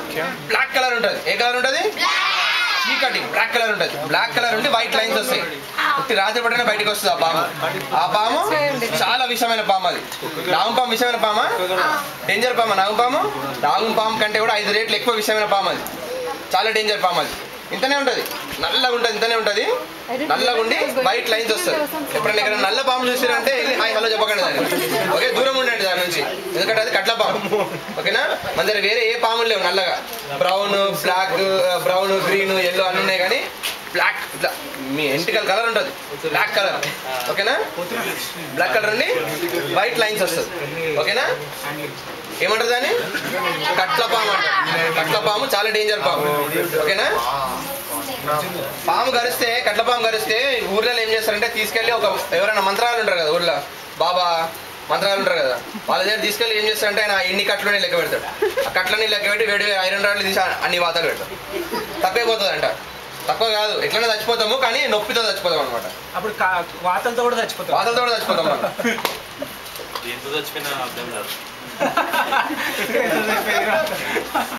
black colour ఉంటుంది ఏ colour ఉంటుంది చీకటి బ్లాక్ కలర్ ఉంటుంది బ్లాక్ కలర్ ఉండి వైట్ లైన్స్ వస్తాయి ఉట్టి రాత్రి పడిన బయటకు వస్తుంది ఆ పాము ఆ పాము చాలా విషమైన పాము అది నాగం పాము విషమైన పామా డేంజర్ పామా నాగం పాము నాగం పాము కంటే కూడా ఐదు రేట్లు ఎక్కువ విషమైన పాము అది చాలా డేంజర్ పాము అది ఇంతనే ఉంటుంది నల్లగా ఉంటుంది ఇంతనే ఉంటుంది నల్లగా ఉండి వైట్ లైన్స్ వస్తుంది ఎప్పుడైనా ఇక్కడ నల్ల పాము చూసారంటే వెళ్ళి హాయ్ హలో చెప్పకండి దాన్ని ఓకే దూరం ఉండండి దాని నుంచి ఎందుకంటే అది కట్ల పాము ఓకేనా మన దగ్గర వేరే ఏ పాములు లేవు నల్లగా brown black brown green yellow అన్నీ ఉన్నాయి కానీ బ్లాక్ ఇట్లా మీ ఎంటికల్ కలర్ ఉంటుంది బ్లాక్ కలర్ ఓకేనా బ్లాక్ కలర్ ఉండి వైట్ లైన్స్ వస్తుంది ఓకేనా ఏమంటారు దాన్ని కట్ల పాము అంటారు కట్ల పాము చాలా డేంజర్ పాము ఓకేనా పాము గరిస్తే కట్ల పాము గరిస్తే ఊర్లలో ఏం చేస్తారంటే తీసుకెళ్ళి ఒక ఎవరైనా మంత్రాలు ఉంటారు కదా ఊర్లో బాబా మంత్రాలు ఉంటారు కదా వాళ్ళ దగ్గర తీసుకెళ్ళి ఏం చేస్తారంటే ఆయన ఎన్ని కట్లని లెక్క పెడతాడు ఆ కట్లని లెక్క పెట్టి వేడి ఐరన్ రాడ్లు తీసి అన్ని వాతాలు పెడతాడు తక్కువైపోతుంది అంట తక్కువ కాదు ఎట్లనే చచ్చిపోతాము కానీ నొప్పితో చచ్చిపోతాం అనమాట అప్పుడు కా- వాతలతో కూడా చచ్చిపోతారు వాతలతో కూడా చచ్చిపోతాం మనం దేంతో చచ్చిపోయినా అర్థం కాదు